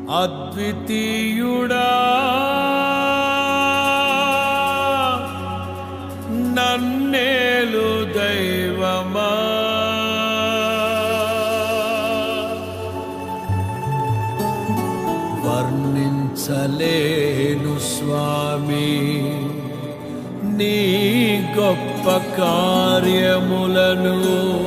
అద్వితీయుడా నన్నేలు దైవమా వర్ణించలేను స్వామి నీ గొప్ప కార్యములను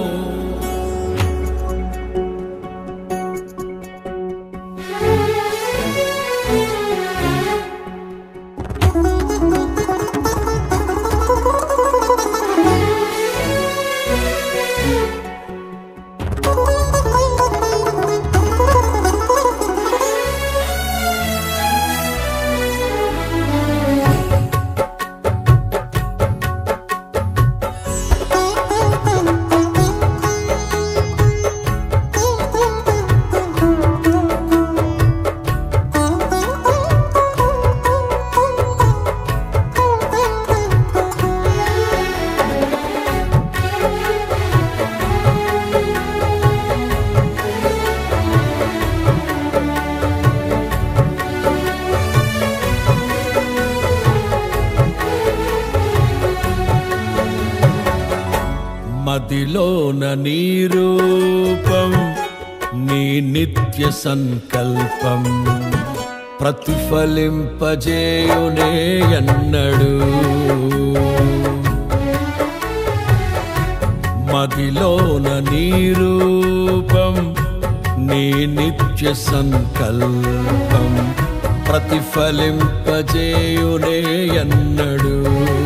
మదిలోన నీ రూపం నీ నిత్య సంకల్పం ప్రతిఫలింపజేయునే ఎన్నడు మదిలోన నీ రూపం నీ నిత్య సంకల్పం ప్రతిఫలింపజేయునే ఎన్నడు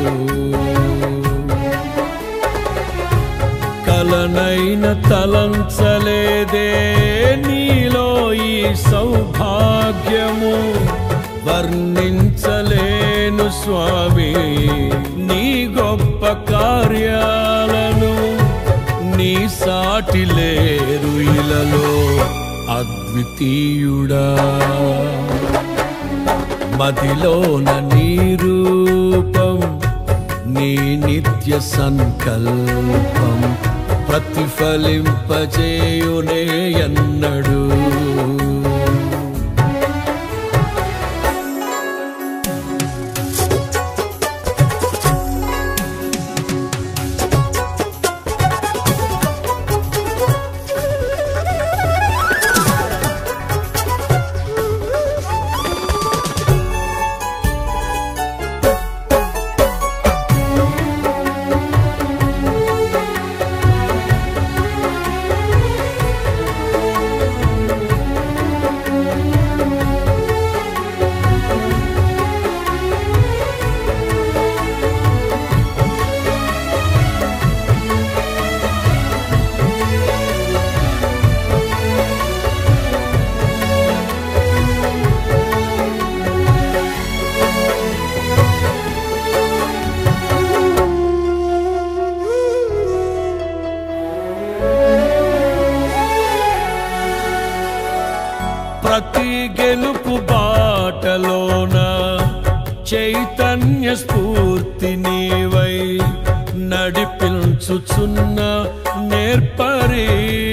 కలనైన తలంచలేదే నీలో ఈ సౌభాగ్యము వర్ణించలేను స్వామి నీ గొప్ప కార్యాలను నీ సాటి లేరు ఇలలో అద్వితీయుడా మదిలోన నీ రూపం నీ నిత్య సంకల్పం ప్రతిఫలింపజేయునే ఎన్నడు ప్రతి గెలుపు బాటలోన చైతన్య స్ఫూర్తి నీవై నడిపించుచున్న నేర్పరి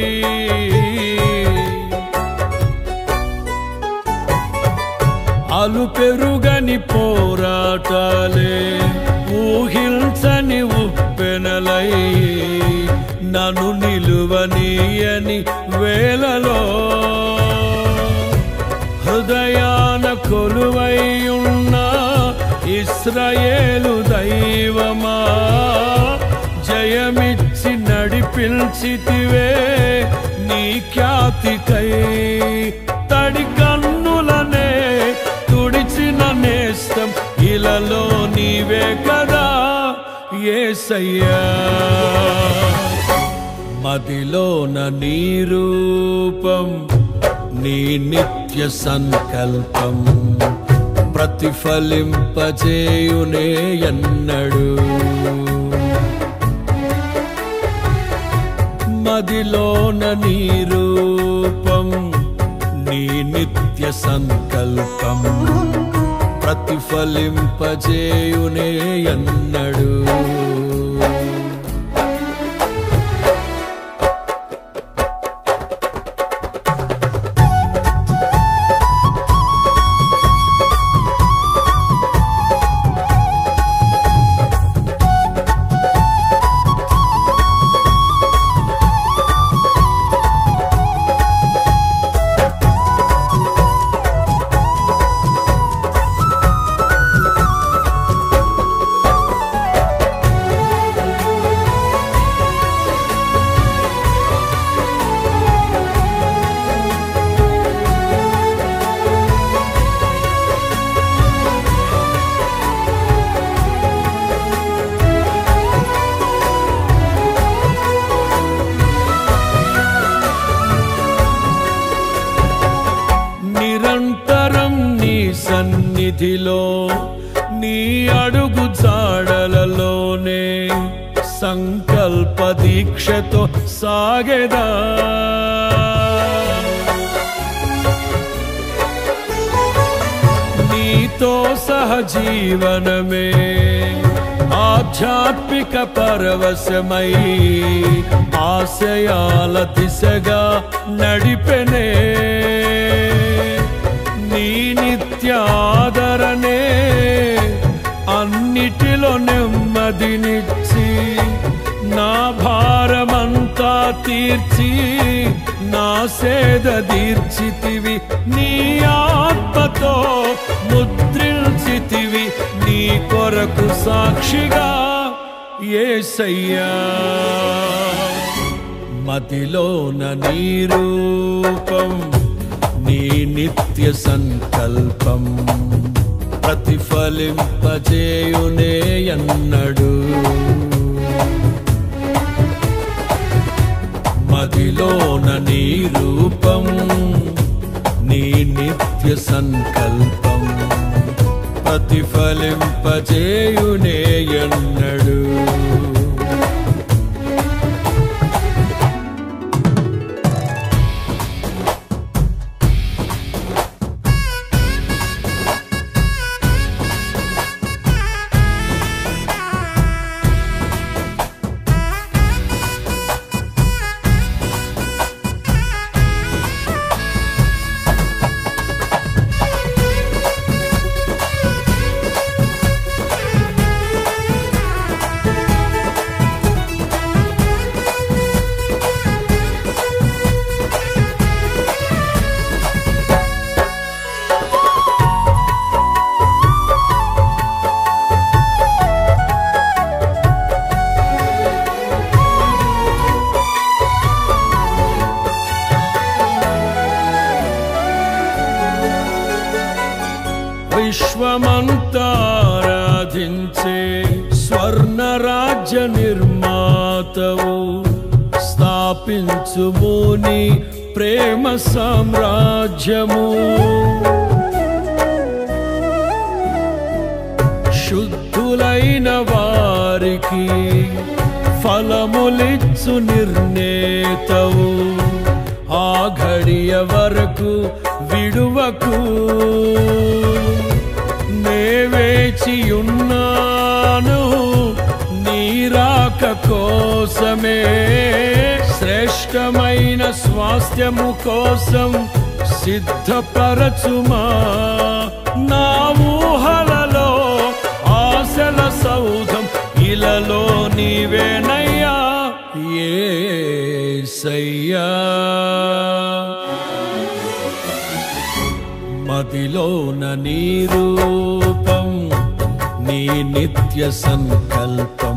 అలు పెరుగని పోరాటాలే ఊహించని ఉప్పెనలై నన్ను నిలువనీయని వేలలో హృదయాన కొలువై ఉన్న ఇస్రాయేలు దైవమా జయమిచ్చి నడిపించితివే నీ ఖ్యాతికై తడి కన్నులనే తుడిచిన నేస్తం ఇలలో నీవే కదా ఏసయ్యా మదిలోన నీ రూపం నీ నిత్య సంకల్పం ప్రతిఫలింపజేయునే ఎన్నడు మదిలోన నీ రూపం నీ నిత్య సంకల్పం ప్రతిఫలింపజేయునే ఎన్నడు సన్నిధిలో నీ అడుగు జాడలలోనే సంకల్ప దీక్షతో సాగెదా నీతో సహజీవనమే ఆధ్యాత్మిక పరవశమై ఆశయాల దిశగా నడిపెనే నీ నిత్యాదరణే అన్నిటిలో నెమ్మదినిచ్చి నా భారమంతా తీర్చి నా సేద తీర్చితివి నీ ఆత్మతో ముద్రించితివి నీ కొరకు సాక్షిగా ఏసయ్యా మదిలోన నీ రూపం నీ నిత్య సంకల్పం ప్రతిఫలింపజేయునే అన్నడు మదిలోన నీ రూపం నీ నిత్య సంకల్పం ప్రతిఫలింపజేయునే ఎన్నడు విశ్వమంతారాధించే స్వర్ణ రాజ్య నిర్మాతవు స్థాపించుము నీ ప్రేమ సామ్రాజ్యము శుద్ధులైన వారికి ఫలములిచ్చు నిర్ణేతవు ఆ ఘడియ వరకు విడువకు నే వేచియున్నాను నీరాక కోసమే శ్రేష్టమైన స్వాస్థ్యము కోసం సిద్ధపరచుమా నా ఊహలలో ఆశల సౌధం ఇలలో నీవేనయ్యా ఏసయ్యా మదిలోన నీ రూపం నీ నిత్య సంకల్పం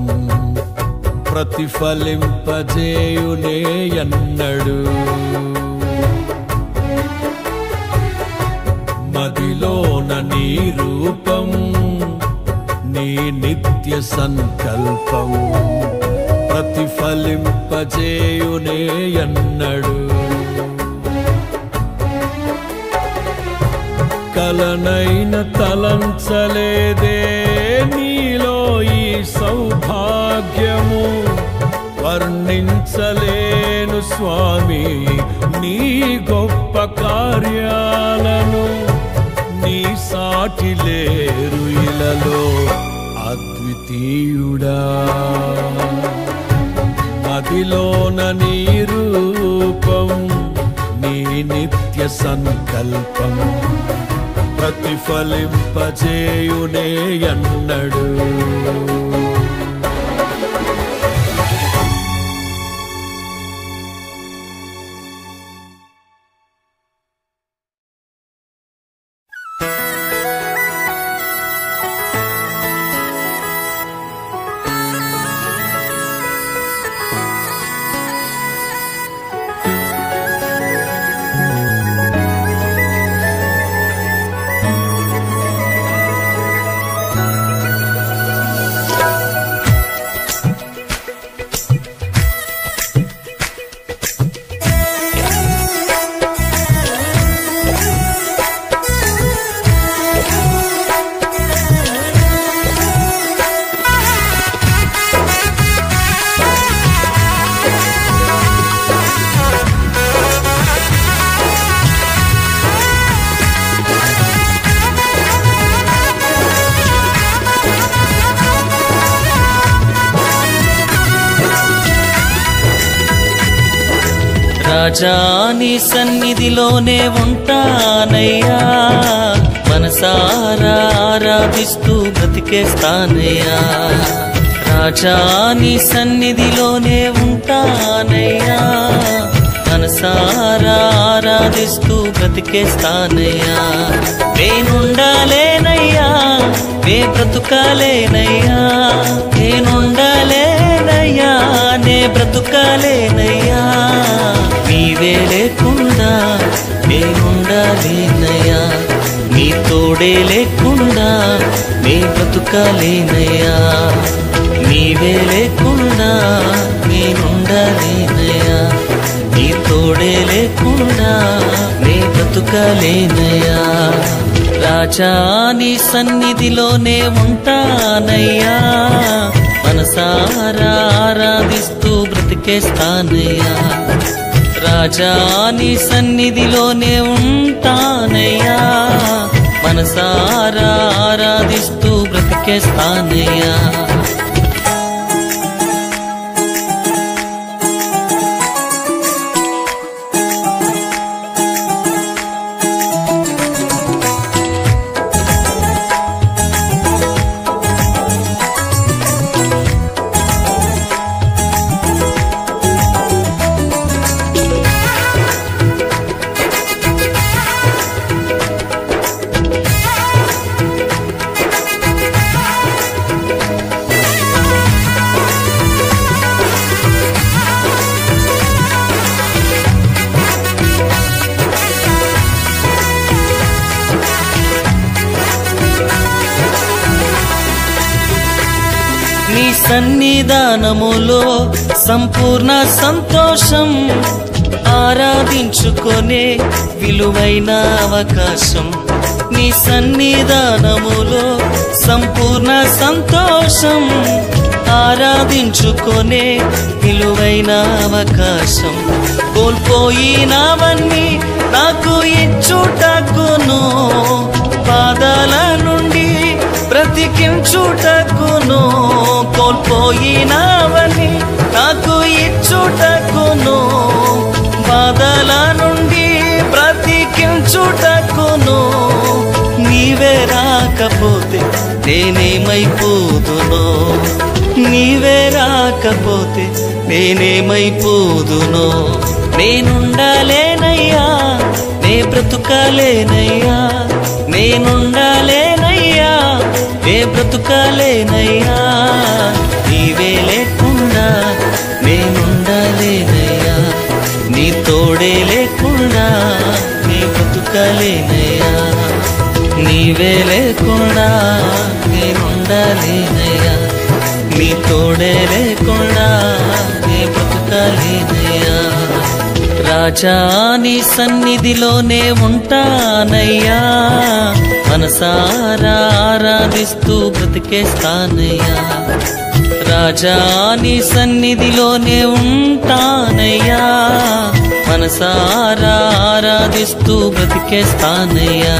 ప్రతిఫలింపజేయునే అన్నడు మదిలోన నీ రూపం నీ నిత్య సంకల్పం ప్రతిఫలింపజేయునే అన్నడు కలనైన తలంచలేదే నీలో ఈ సౌభాగ్యము వర్ణించలేను స్వామి నీ గొప్ప కార్యాలను నీ సాటి లేరు ఇలలో అద్వితీయుడా మదిలోన నీ రూపం నీ నిత్య సంకల్పం ప్రతిఫలింపజేయునే అన్నడు ఆ రాజా నీ సన్నిధిలోనే ఉంటానయ్యా మనసారా ఆరాధిస్తూ బ్రతికేస్తానయ్యా రాజా నీ సన్నిధిలోనే ఉంటానయ్యా మనసారా ఆరాధిస్తూ బ్రతికేస్తానయ్యా నేనుండాలేనయ్యా నే బ్రతుకాలేనయ్యా నేనుండాలేనయ్యా నే బ్రతుకాలేనయ్యా నీవే లేకుండా నేనుండాలేనయ్యా నీ తోడే లేకుండా నే బ్రతుకాలేనయ్యా నీవే లేకుండా నేనుండాలేనయ్యా నీ తోడే లేకుండా నే బ్రతుకాలేనయ్యా రాజా నీ సన్నిధిలోనే ఉంటానయ్యా మనసారా ఆరాధిస్తూ బ్రతికేస్తానయ్యా రాజా నీ సన్నిధిలోనే ఉంటానయ్యా మనసారా ఆరాధిస్తూ బ్రతికేస్తానయ్యా నీ సన్నిధానములో సంపూర్ణ సంతోషం ఆరాధించుకొనే విలువైన అవకాశం నీ సన్నిధానములో సంపూర్ణ సంతోషం ఆరాధించుకొనే విలువైన అవకాశం కోల్పోయినవన్నీ నాకు ఇచ్చుటకును పాదాల నుండి బ్రతికించుటకును కోల్పోయినవని నాకు ఇచ్చుటకును బాధల నుండి బ్రతికించుటకును నీవే రాకపోతే నేనేమైపోదునో నీవే రాకపోతే నేనేమైపోదునో నేనుండాలేనయ్యా నే బ్రతుకాలేనయ్యా నేనుండాలేనయ్యా నే బ్రతుకాలేనయ్యా నీవే లేకుండా నేనుండాలేనయ్యా నీ తోడే లేకుండా నీ బ్రతుకాలేనయ్యా నీవే లేకుండా నేనుండాలేనయ్యా నీ తోడే లేకుండా నీ బ్రతుకాలేనయ్యా రాజా నీ సన్నిధిలోనే ఉంటానయ్యా మనసారా ఆరాధిస్తూ బ్రతికేస్తానయ్యా రాజా నీ సన్నిధిలోనే ఉంటానయ్యా మనసారా ఆరాధిస్తూ బ్రతికేస్తానయ్యా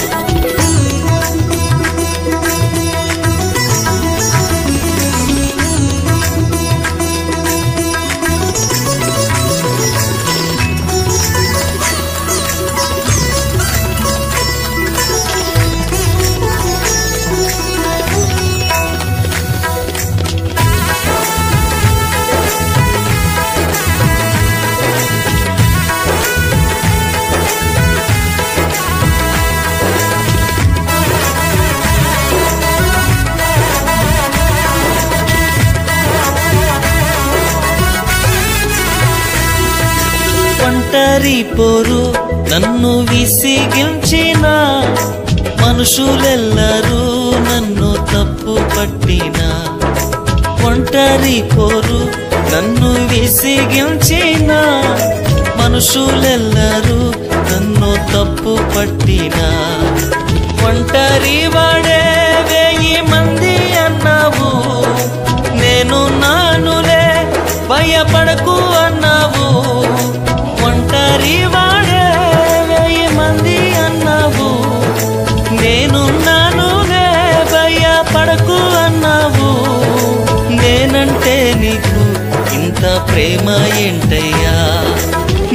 ఒంటరి పోరు నన్ను విసిగించిన మనుషులెల్లరూ నన్ను తప్పు పట్టిన ఒంటరి పోరు నన్ను విసిగించిన మనుషులెల్లరూ నన్ను తప్పు పట్టిన ఒంటరి వాడే వేయి మంది అన్నావు నేను నానులే భయపడకు అన్నావు ఒంటరి వాడే వెయ్యి మంది అన్నావు నేనున్నానులే భయపడకు అన్నావు నేనంటే నీకు ఇంత ప్రేమ ఏంటయ్యా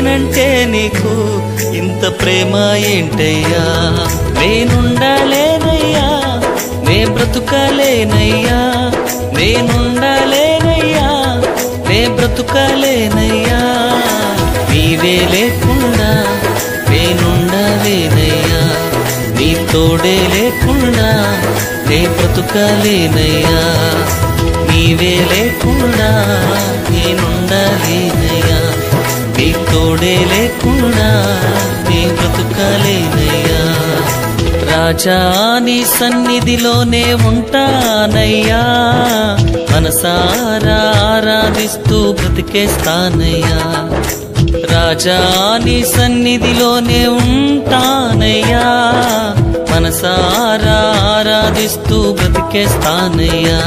నేనంటే నీకు ఇంత ప్రేమ ఏంటయ్యా నేనుండలేనయ్యా నే బ్రతుకలేనయ్యా నేనుండలేనయ్యా నే బ్రతుకలేనయ్యా నీవే లేకుండా నేనుండలేనయ్యా నీ తోడే లేకుండా నే బ్రతుకలేనయ్యా నీవే లేకుండా నేనుండలేనయ్యా నీ తోడే లేకుండా నీ బ్రతుకలేనయ్యా రాజా నీ సన్నిధిలోనే ఉంటానయ్యా మనసారా ఆరాధిస్తూ బ్రతికేస్తానయ్యా రాజా నీ సన్నిధిలోనే ఉంటానయ్యా మనసారా ఆరాధిస్తూ బ్రతికేస్తానయ్యా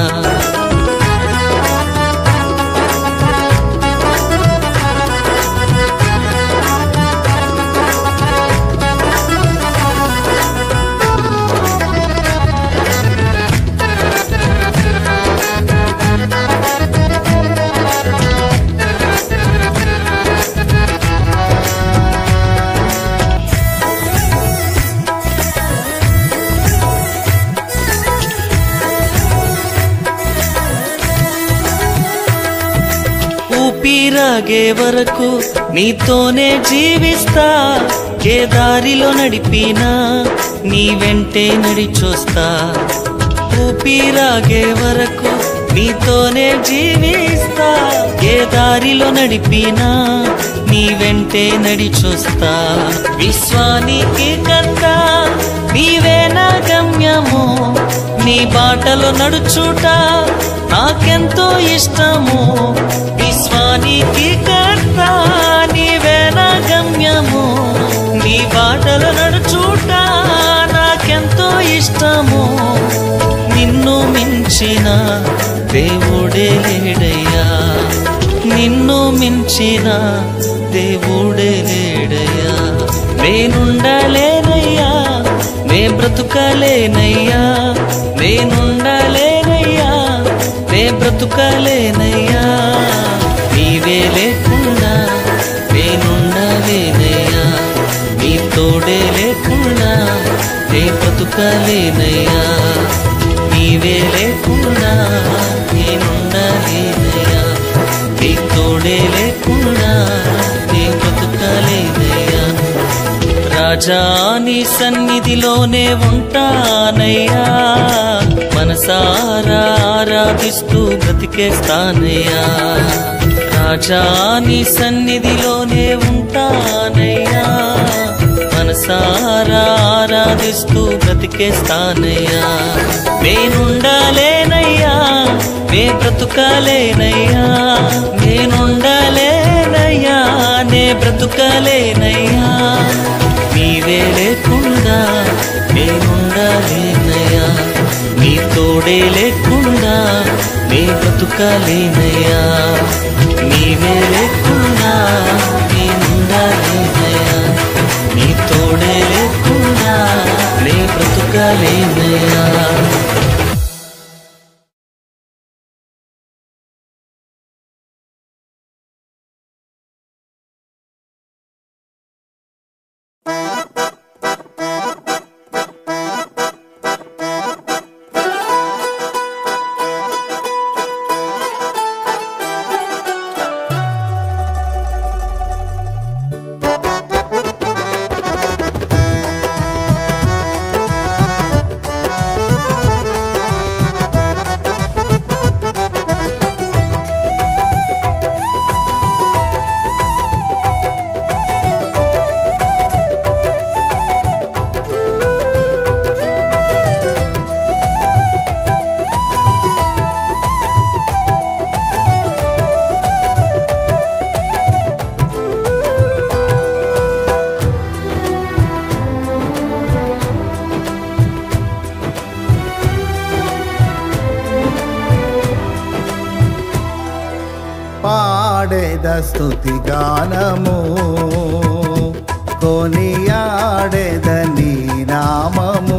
ఊపిరాగే వరకు నీతోనే జీవిస్తా ఏ దారిలో నడిపినా నీ వెంటే నడిచొస్తా ఊపిరాగే వరకు నీతోనే జీవిస్తా ఏ దారిలో నడిపినా నీ వెంటే నడిచొస్తా విశ్వానికి కర్త నీవే నా గమ్యము నీ బాటలో నడుచుట నాకెంతో ఇష్టము విశ్వానికి కర్త నీవే నా గమ్యము నీ బాటలో నడుచుట నాకెంతో ఇష్టము నిన్ను మించిన దేవుడే లేడయ్యా నిన్ను మించిన దేవుడే లేడయ్యా నేనుండలేనయ్యా నే బ్రతుకలేనయ్యా నేనుండలేనయ్యా నే బ్రతుకలేనయ్యా నీవే లేకుండా నేనుండలేనయ్యా నీ తోడే లేకుండా నే బ్రతుకలేనయ్యా నీవే లేకుండా నేనుండలేనయ్యా నీ తోడే లేకుండా నే బ్రతుకలేనయ్యా రాజా నీ సన్నిధిలోనే ఉంటానయ్యా మనసారా ఆరాధిస్తూ బ్రతికేస్తానయ్యా రాజా నీ సన్నిధిలోనే ఉంటానయ్యా మనసారా ఆరాధిస్తూ బ్రతికేస్తానయ్యా నేనుండాలేనయ్యా నే బ్రతుకాలేనయ్యా నేనుండాలేనయ్యా నే బ్రతుకాలేనయ్యా నీవే లేకుండా నేనుండాలేనయ్యా నీ తోడే లేకుండా నే బ్రతుకాలేనయ్యా నీవే లేకుండా నేనుండాలేనయ్యా నీ తోడే లేకుండా నే బ్రతుకాలేనయ్యా పాడేద స్తుతి గానము కొనియాడేద నీ నామము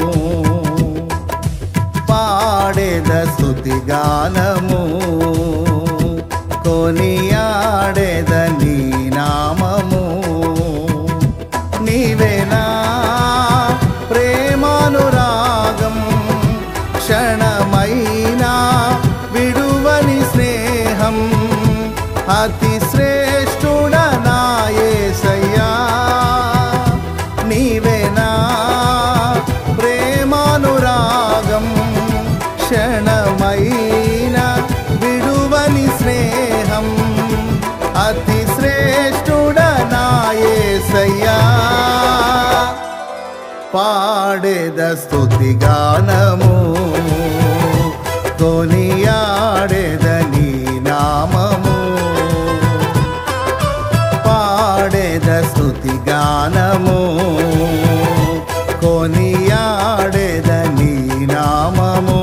పాడేద స్తుతి గానము కొనియాడేద నీ నామము పాడేద స్తుతి గానము కొనియాడేద నీ నామము పాడేద స్తుతి గానము కొనియాడేద నీ నామము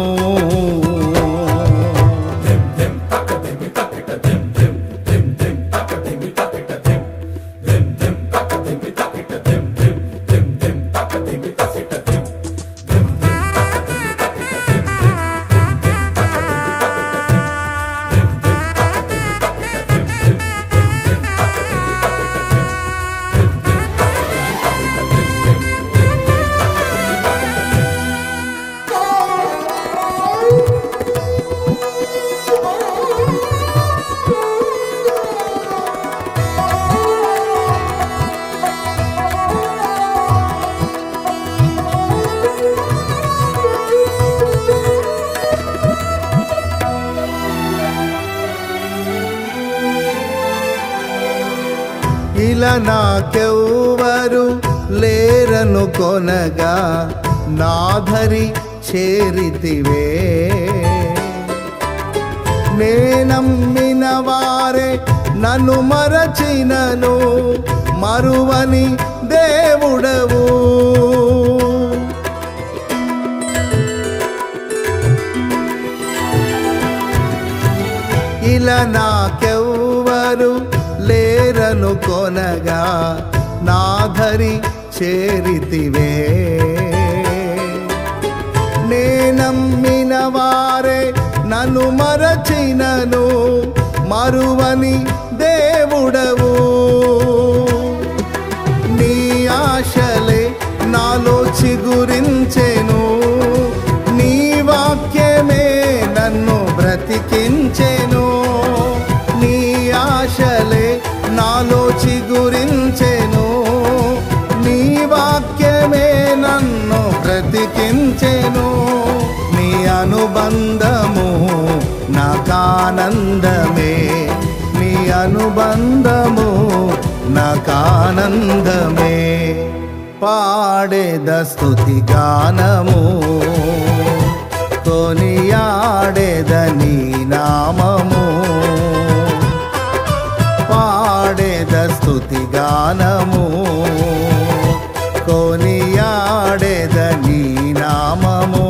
ఇలా నాకెవ్వరు లేరను కొనగా నాధరి చేరితివే నేనమ్మిన వారే నన్ను మరచినను మరువని దేవుడవు ఇలా నాకెవ్వరు లేరను కొనగా నాధరి చేరితివే నేనమ్మిన వారే నన్ను మరచినను మరువని దేవుడవు నీ ఆశలే నాలో చిగురించెను నీ వాక్యమే నన్ను బ్రతికించెను నీ ఆశలే నాలో చిగురించెను నీ వాక్యమే నన్ను బ్రతికించెను నీ అనుబంధము నాకానందమే నీ అనుబంధము నాకానందమే పాడేద స్తుతి గానము కొనియాడేద నీ నామము పాడేద స్తుతి గానము కొనియాడేద నీ నామము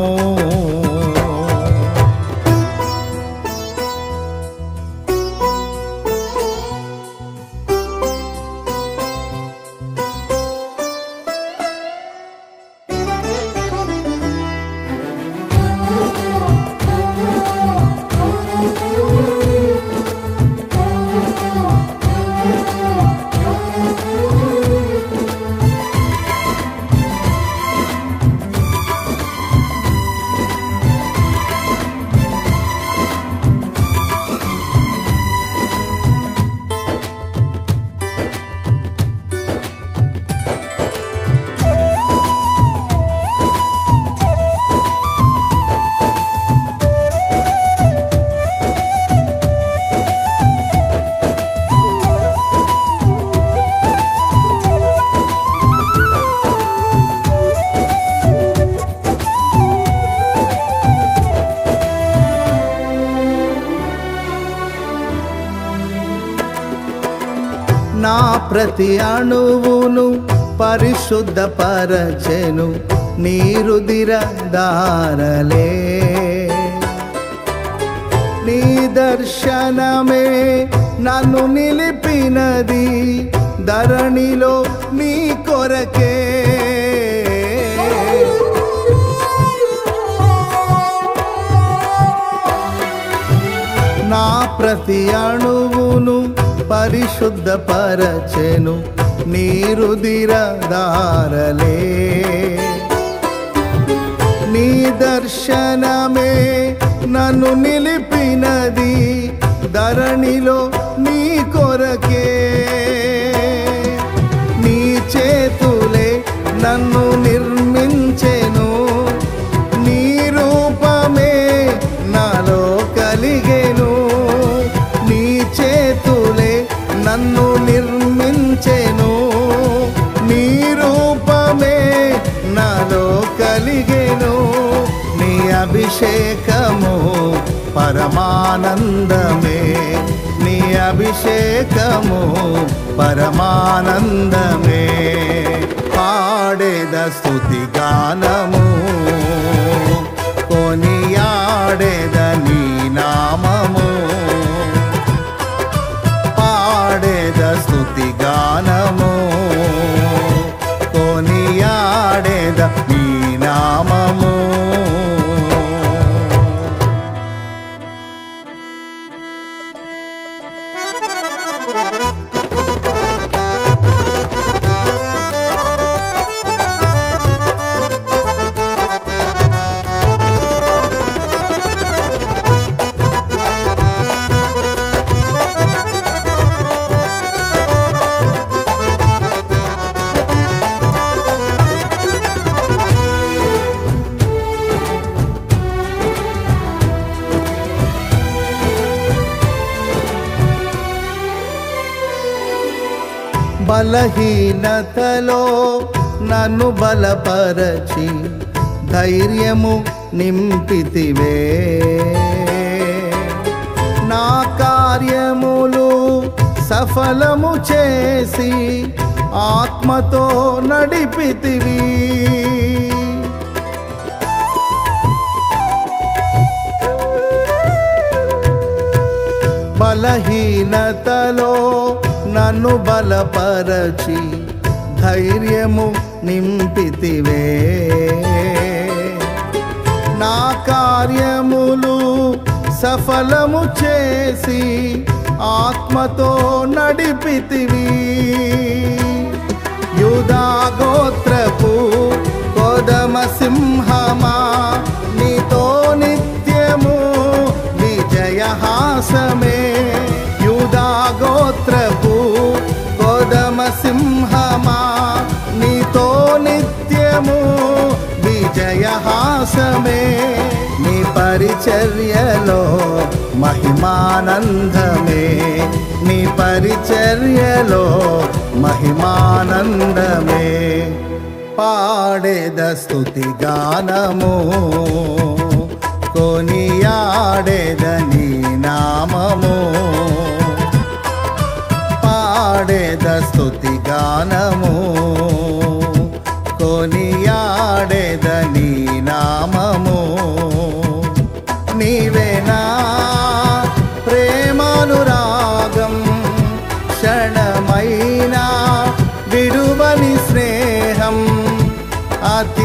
నా ప్రతి అణువును పరిశుద్ధపరచెను నీరుదిర దారలే నీ దర్శనమే నన్ను నిలిపినది ధరణిలో నీ కొరకే నా ప్రతి అణువును పరిశుద్ధపరచెను నీరుదిర దారలే నీ దర్శనమే నన్ను నిలిపినది ధరణిలో నీ కొరకే నీ చేతులే నన్ను నిర్మించెను నీ రూపమే నాలో కలిగెను నీ చేతులే నన్ను నిర్మించెను నీ రూపమే నా అభిషేకము పరమానందమే నీ అభిషేకము పరమానందమే పాడేద స్తుతి గానము కొనియాడేద నీ నామము పాడేద స్తుతి గానము కొనియాడేద నీ నామము బలహీనతలో నన్ను బలపరచి ధైర్యము నింపితివే నా కార్యములు సఫలము చేసి ఆత్మతో నడిపితివి బలహీనతలో నన్ను బలపరచి ధైర్యము నింపితివే నా కార్యములు సఫలము చేసి ఆత్మతో నడిపితివి యూదా గోత్రపు కోదమ సింహమా నీతో నిత్యము విజయహాసమే యూదా గోత్రపు కోదమ సింహమా నీతో నిత్యము విజయహాసమే నీ పరిచర్యలో మహిమానందమే నీ పరిచర్యలో మహిమానందమే పాడేద స్తుతి గానము కొనియాడేద నీ నామము పాడేద స్తుతి గానము కొనియాడేద నీ నామము నీవేనా ప్రేమానురాగం క్షణమైనా విడువని స్నేహం అతి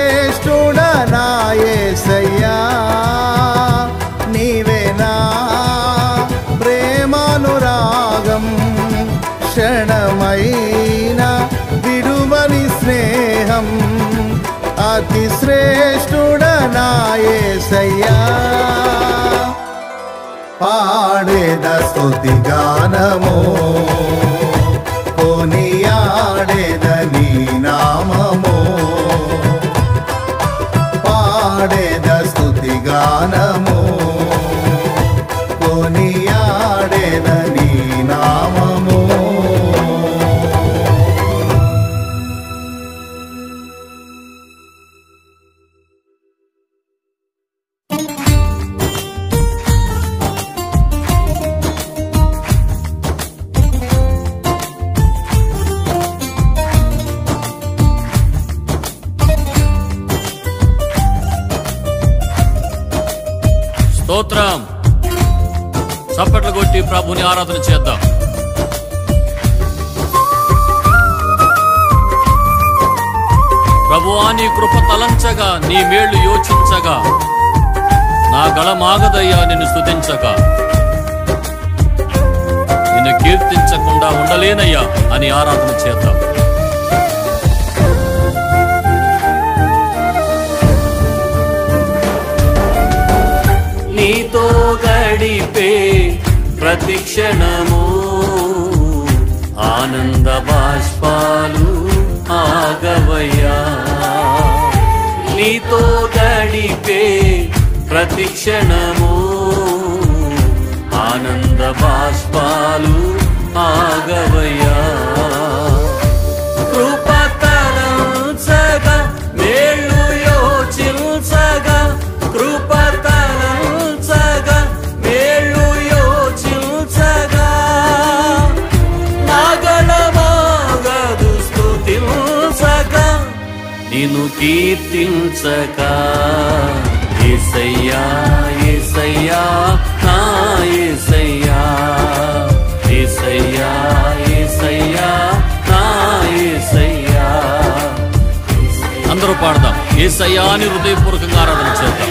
శ్రేష్ఠుడనాయేసయ్యా నీవేనా ప్రేమానురాగం క్షణమైన విడువని స్నేహం అతి శ్రేష్ఠుడనాయేసయ్యా పాడేద స్తుతి గానము కొనియాడేద నీ నామము పాడేద స్తుతి గానము కొనియాడేద నీ నామము స్తోత్రం చప్పట్లు కొట్టి ప్రభుని ఆరాధన చేద్దాం ప్రభువా నీ కృప తలంచగా నీ మేళ్లు యోచించగా నా గళమాగదయ్యా నిన్ను స్తుతించగా నిన్ను కీర్తించకుండా ఉండలేనయ్యా అని ఆరాధన చేద్దాం నీతో గడిపే ప్రతి క్షణము ఆనంద బాష్పాలు ఆగవయ్యా నీతో గడిపే ప్రతి క్షణము ఆనంద బాష్పాలు ఆగవయ్యా కృపతరంచగా మేళ్ళు యోచించగా కృప నిన్ను కీర్తించక ఏసయ్యా ఏసయ్యా నా ఏసయ్యా ఏసయ్యా ఏసయ్యా నా ఏసయ్యా అందరూ పాడదాం ఏసయ్యా అని హృదయపూర్వకంగా ఆరాధన చేద్దాం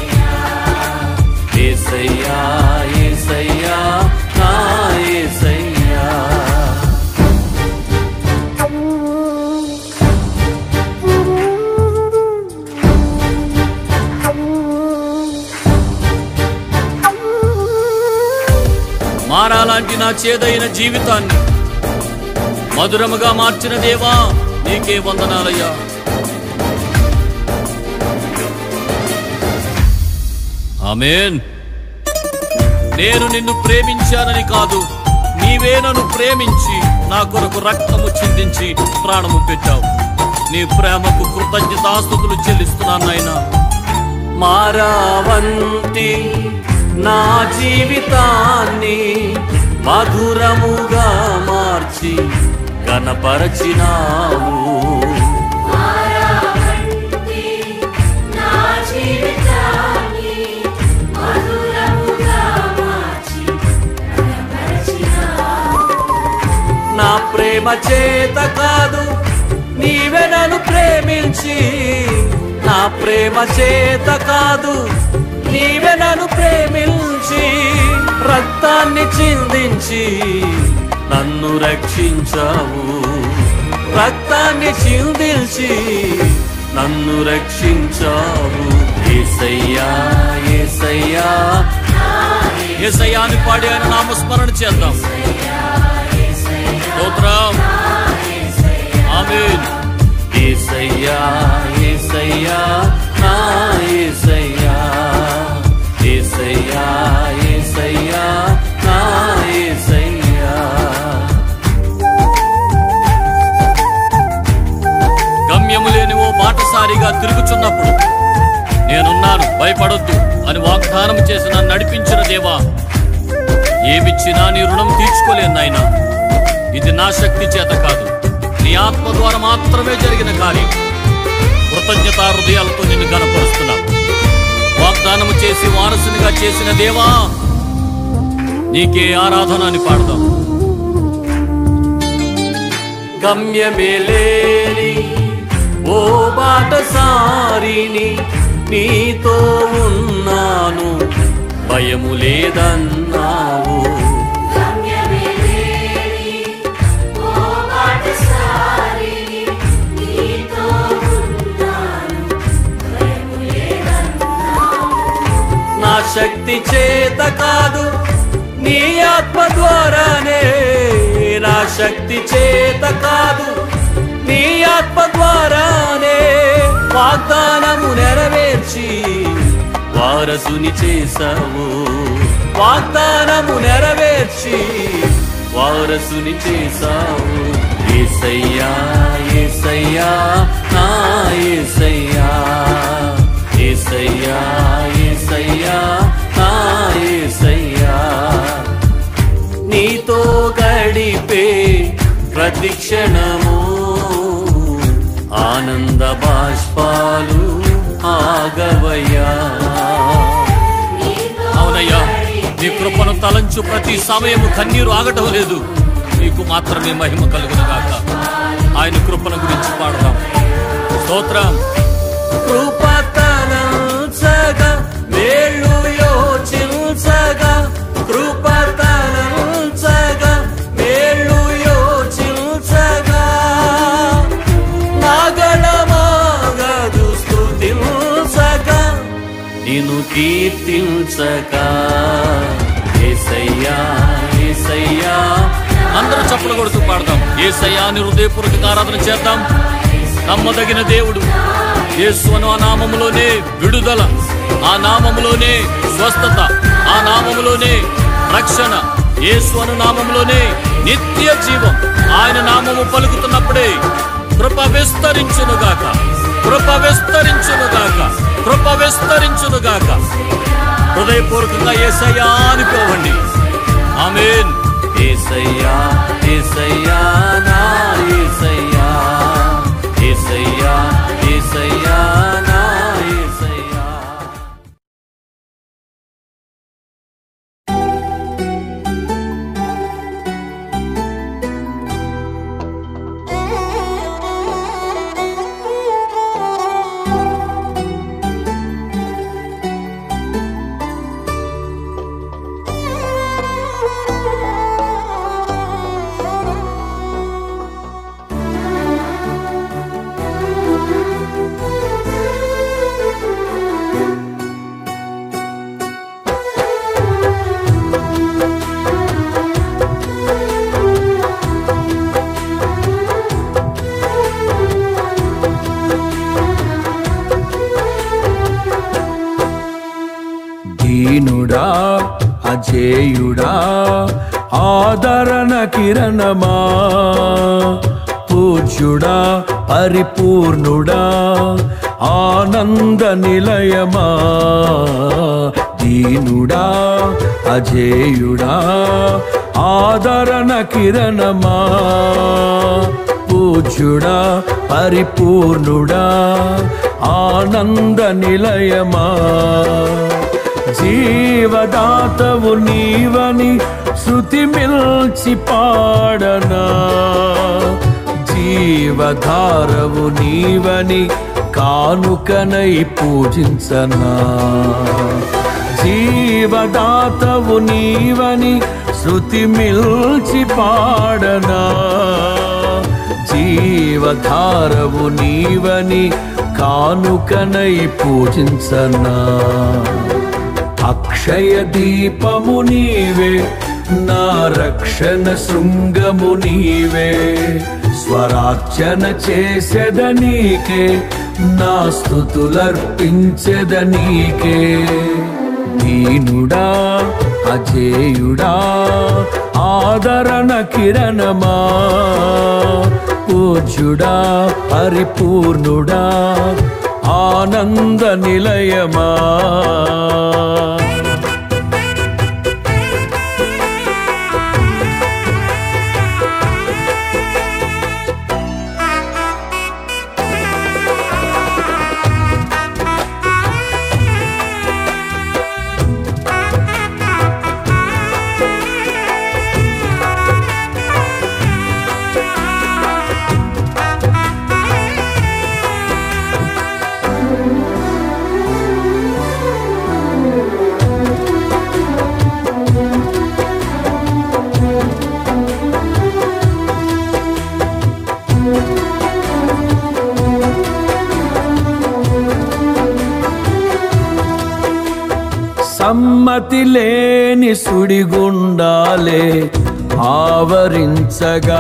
ఏసయ్యా ఏసయ్యా నా ఏసయ్యా మారాలాంటి నా చేదైన జీవితాన్ని మధురముగా మార్చిన దేవా నీకే వందనాలయ్యా ఆమేన్ నేను నిన్ను ప్రేమించానని కాదు నీవే నన్ను ప్రేమించి నా కొరకు రక్తము చిందించి ప్రాణము పెట్టావు నీ ప్రేమకు కృతజ్ఞతాస్తుతులు చెల్లిస్తున్నాను నాయనా మారావంతి నా జీవితాన్ని మధురముగా మార్చి కనపరచినావు నా ప్రేమ చేత కాదు నీవే నన్ను ప్రేమించి నా ప్రేమ చేత కాదు నీవే నన్ను ప్రేమించి రక్తాన్ని చిందించి నన్ను రక్షించావు రక్తాన్ని చిందించి నన్ను రక్షించావు ఏసయ్యా ఏసయ్యా ఏసయ్యాని పాడి ఆయన నామస్మరణ చేద్దాం స్తోత్రం ఆమేన్ ఏసయ్యా ఏసయ్యా నా ఏసయ్యా ఏసయ్యా ఏసయ్యా నా ఏసయ్యా గమ్యము లేని ఓ బాటసారిగా తిరుగుచున్నప్పుడు నేనున్నాను భయపడొద్దు అని వాగ్దానం చేసి నన్ను నడిపించిన దేవా ఏమిచ్చినా నీ రుణం తీర్చుకోలేను నాయనా ఇది నా శక్తి చేత కాదు నీ ఆత్మ ద్వారా మాత్రమే జరిగిన కార్యం కృతజ్ఞతా హృదయాలతో నిన్ను గనపరుస్తున్నా వాగ్దానము చేసి వారసునిగా చేసిన దేవా నీకే ఆరాధన అని పాడదాం గమ్యమేలేని ఓ బాటసారిని నీతో ఉన్నాను భయము లేదన్నావు నా శక్తి చేత కాదు నీ ఆత్మ ద్వారానే నా శక్తి చేత కాదు నీ ఆత్మ ద్వారానే వాగ్దానము నెరవేర్చి వారసుని చేశావు వాగ్దానము నెరవేర్చి వారసుని చేశావు ఏసయ్యా ఏసయ్యా నా ఏసయ్యా ఏసయ్యా ఏసయ్యా నా ఏసయ్యా నీతో గడిపే ప్రతి క్షణము ఆనంద బాష్పాలు ఆగవయ్యా అవునయ్యా నీ కృపను తలంచు ప్రతి సమయము కన్నీరు ఆగటం లేదు నీకు మాత్రమే మహిమ కలుగును గాక ఆయన కృపను గురించి పాడదాం స్తోత్రం కృపతనంచగా వేళ్ళు యోచించగా కృపతనంచగా వేళ్ళు యోచించగా నాగడమాగదు స్తుతించగా నిన్ను కీర్తించక ఏసయ్యా ఏసయ్యా అందరూ చప్పులు కొడుతూ పాడదాం ఏ సయాన్ని హృదయపూర్వక ఆరాధన చేద్దాం నమ్మదగిన దేవుడు యేసు అను ఆ నామములోనే విడుదల ఆ నామములోనే స్వస్థత ఆ నామములోనే రక్షణ యేసు అను నామములోనే నిత్య జీవం ఆయన నామము పలుకుతున్నప్పుడే కృప విస్తరించునుగాక కృప విస్తరించునుగాక కృప విస్తరించునుగాక హృదయపూర్వకంగా ఏసయ్యా అనుకోవండి ఆమేన్ ఏసయ్యా ఏసయ్యా నా ఏసయ్యా ఏసయ్యా అజేయుడా అజేయుడా ఆదరణ కిరణమా పూజ్యుడా పరిపూర్ణుడా ఆనంద నిలయమా దీనుడా అజేయుడా ఆదరణ కిరణమా పూజ్యుడా పరిపూర్ణుడా ఆనంద నిలయమా జీవదాతవు నీవని శృతి మిల్చి పాడనా జీవధారవు నీవని కానుకనై పూజించనా జీవదాతవు నీవని శృతి మిల్చి పాడనా జీవధారవు నీవని కానుకనై పూజించనా అక్షయ దీపము నీవే నా రక్షణ శృంగము నీవే స్వరార్చన చేసెద నీకే నా స్థుతులర్పించెద నీకే దీనుడా అజేయుడా ఆదరణ కిరణమా పూజ్యుడా పరిపూర్ణుడా ఆనంద నిలయమా సమ్మతి లేని సుడిగుండాలే ఆవరించగా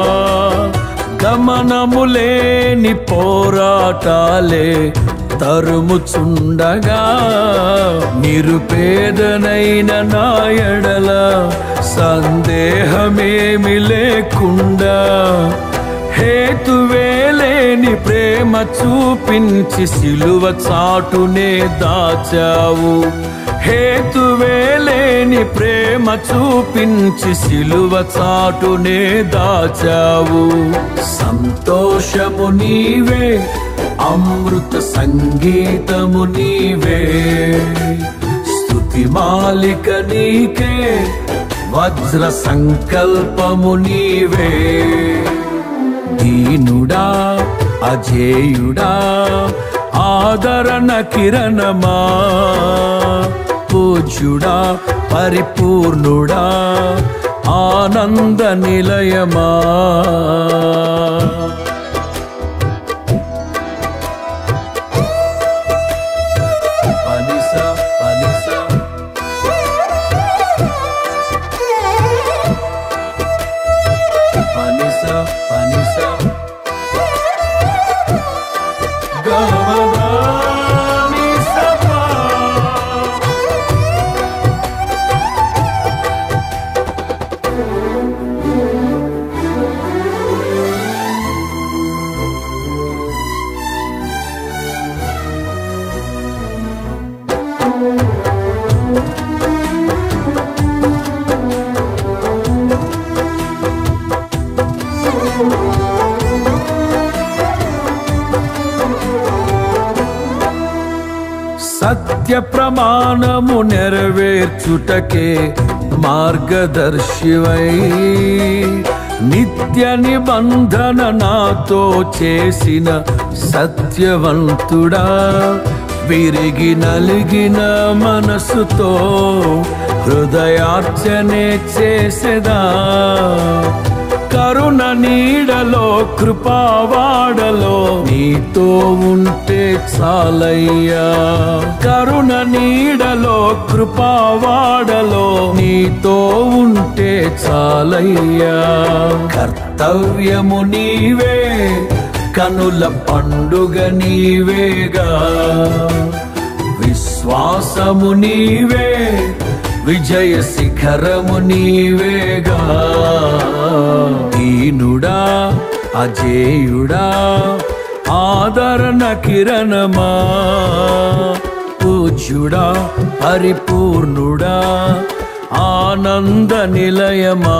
గమనము లేని పోరాటాలే తరుముచుండగా నిరుపేదనైన నాయడల సందేహమేమి లేకుండా హేతువేలేని ప్రేమ చూపించి సిలువ చాటునే దాచావు హేతువేలేని ప్రేమ చూపించి సిలువ చాటునే దాచావు సంతోషము నీవే అమృత సంగీతము నీవే స్తుతి మాలిక నీకే వజ్ర సంకల్పము నీవే దీనుడా అజేయుడా ఆదరణ కిరణమా పూజ్యుడా పరిపూర్ణుడా ఆనంద నిలయమా పనిస పనిస పనిస పనిస గమదాని సపా సత్య ప్రమాణము నెరవేర్చుటకే మార్గదర్శివై నిత్య నిబంధన నాతో చేసిన సత్యవంతుడా విరిగి నలిగిన మనసుతో హృదయార్చనే చేసేదా కరుణ నీడలో కృపావాడలో నీతో ఉంటే చాలయ్యా కరుణ నీడలో కృపావాడలో నీతో ఉంటే చాలయ్యా కర్తవ్యము నీవే కనుల పండుగ నీవేగా విశ్వ శ్వాసము నీవే విజయ శిఖరము నీవేగా ఈనుడా అజేయుడా ఆదరణ కిరణమా పూజ్యుడా పరిపూర్ణుడా ఆనంద నిలయమా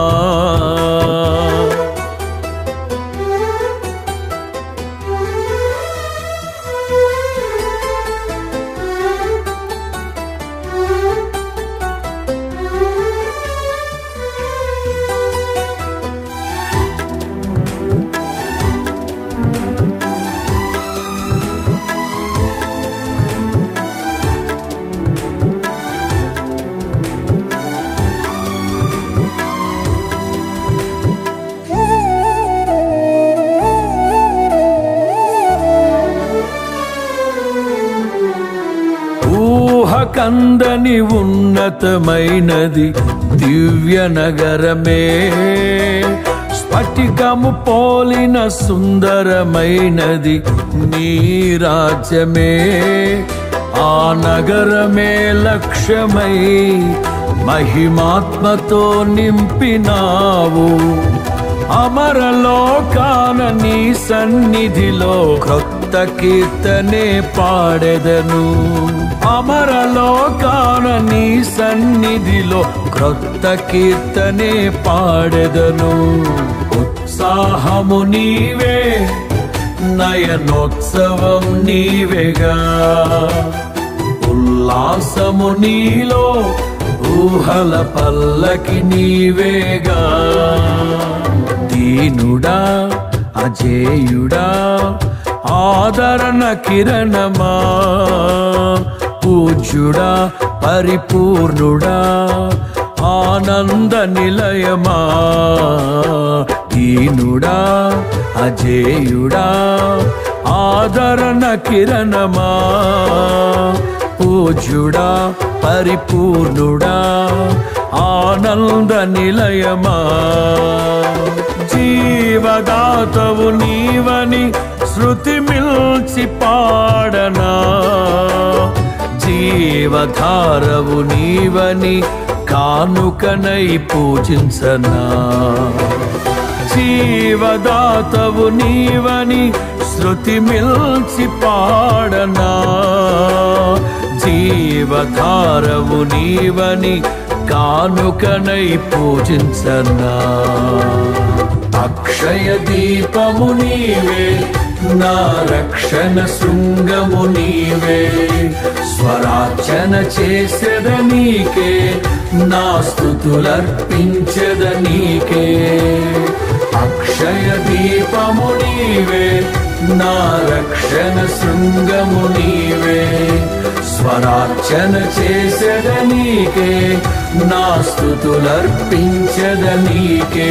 ఊహకందని ఉన్నతమైనది దివ్య నగరమే స్ఫటికము పోలిన సుందరమైనది నీ రాజ్యమే ఆ నగరమే లక్ష్యమై మహిమాత్మతో నింపినావు అమరలోకాన నీ సన్నిధిలో క్రొత్త కీర్తనే పాడెదను అమరలోకాన నీ సన్నిధిలో క్రొత్త కీర్తనే పాడెదను ఉత్సాహము నీవే నయనోత్సవం నీవేగా ఉల్లాసము నీలో ఊహల పల్లకి నీవేగా దీనుడా అజేయుడా ఆదరణ కిరణమా పూజ్యుడా పరిపూర్ణుడా ఆనంద నిలయమా దీనుడా అజేయుడా ఆదరణ కిరణమా పూజ్యుడా పరిపూర్ణుడా ఆనంద నిలయమా జీవదాతవు నీవని శృతి మిల్చి పాడనా జీవధారవు నీవని కానుకనై పూజించనా జీవదాతవు నీవని శృతి మిల్చి పాడనా జీవధారవు నీవని కానుకనై పూజించనా అక్షయ దీపము నీవే నా రక్షణ శృంగము నీవే స్వరాచన చేసెద నీకే నా స్థుతులర్పించెద నీకే అక్షయ దీపము నీవే నా రక్షణ శృంగము నీవే స్వరార్చన చేసెద నీకే నా స్థుతులర్పించెద నీకే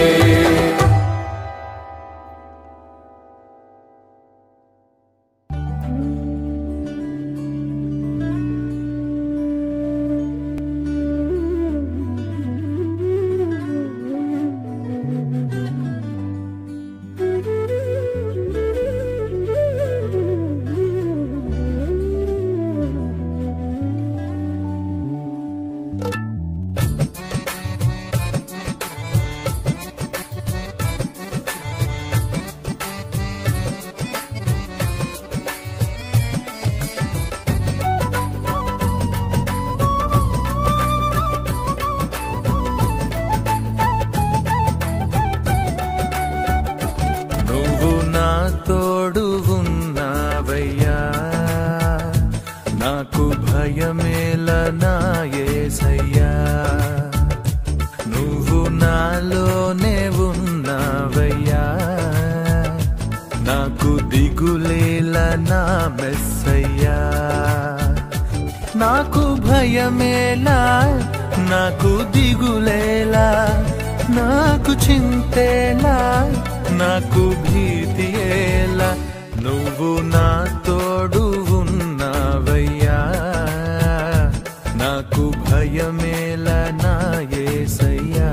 నువ్వు నా తోడు ఉన్నావయ్యా నాకు భయమేల నా యేసయ్యా నువ్వు నాలోనే ఉన్నావయ్యా నాకు దిగులేల నా మెస్సయ్యా నాకు భయమేలా నాకు దిగులేలా నాకు చింతేలా నాకు భీతియేలా నువ్వు నా తోడు ఉన్నావయ్యా నాకు భయమేలా నా యేసయ్యా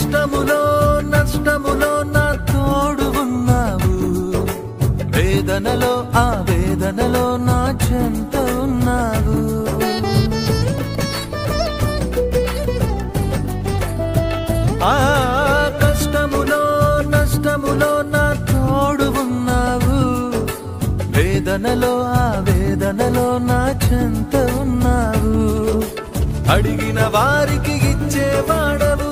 కష్టములో నష్టములో నా తోడు ఉన్నావు వేదనలో ఆ వేదనలో నా చెంత ఉన్నావు ఆ కష్టములో నష్టములో నా తోడు ఉన్నావు వేదనలో ఆ వేదనలో నా చెంత ఉన్నావు అడిగిన వారికి ఇచ్చేవాడవు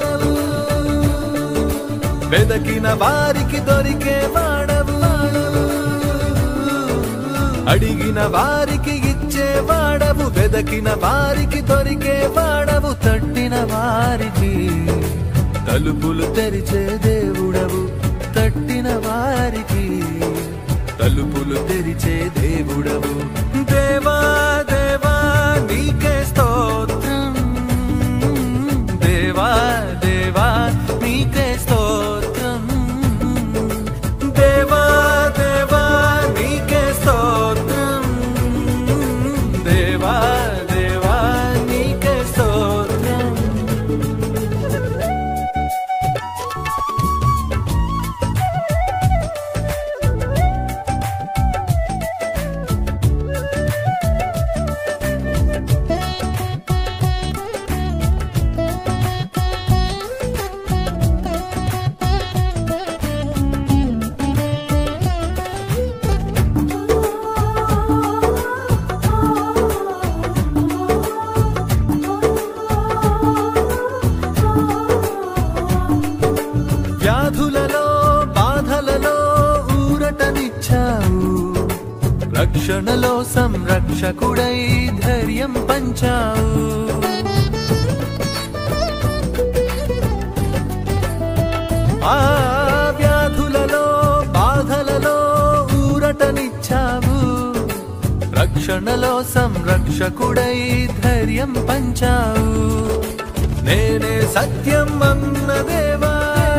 వెదకిన వారికి దొరికే వాడవు అడిగిన వారికి ఇచ్చేవాడవు వెదకిన వారికి దొరికే వాడవు తట్టిన వారికి తలుపులు తెరిచే దేవుడవు తట్టిన వారికి తలుపులు తెరిచే దేవుడవు దేవా దేవా నీకే స్తోత్రం దేవా దేవా నీకే స్తోత్రం దేవా దేవా నీకే స్తోత్రం దేవా దేవా నీకే స్తోత్రం వ్యాధులలో బాధలలో ఊరటనిచ్చావు రక్షణలో సంరక్షకుడై ధైర్యం పంచావు ఆ వ్యాధులలో బాధలలో ఊరటనిచ్చావు రక్షణలో సంరక్షకుడై ధైర్యం పంచావు నేనే సత్యం అన్న దేవా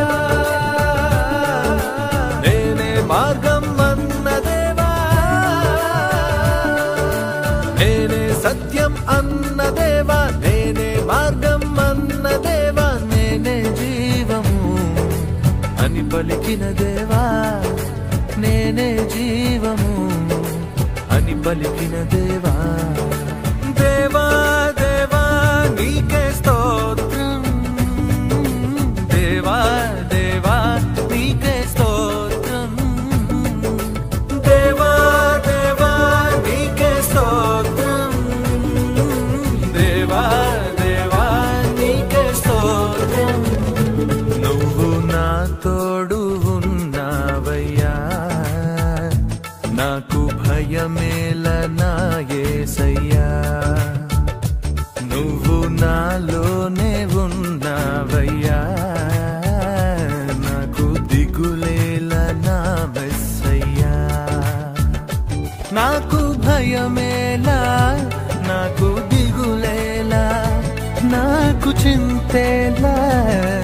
నేనే మార్గం అన్న దేవా నేనే సత్యం అన్న దేవా నేనే మార్గం అన్న దేవా నేనే జీవము అని పలికిన దేవా నేనే జీవము అని పలికిన దేవా దేవా దేవా నీకే స్తోత్రం దేవా దేవా నీకే స్తోత్రం దేవా దేవా నీకే స్తోత్రం దేవా దేవా నీకే స్తోత్రం నువ్వు నా తోడు ఉన్నావయ్యా నాకు భయమేల నా యేసయ్యా నువ్వు నాలోనే ఉన్నావయ్యా నాకు దిగులేల నా వెస్సయ్యా నాకు భయమేలా నాకు దిగులేలా నాకు చింతేలా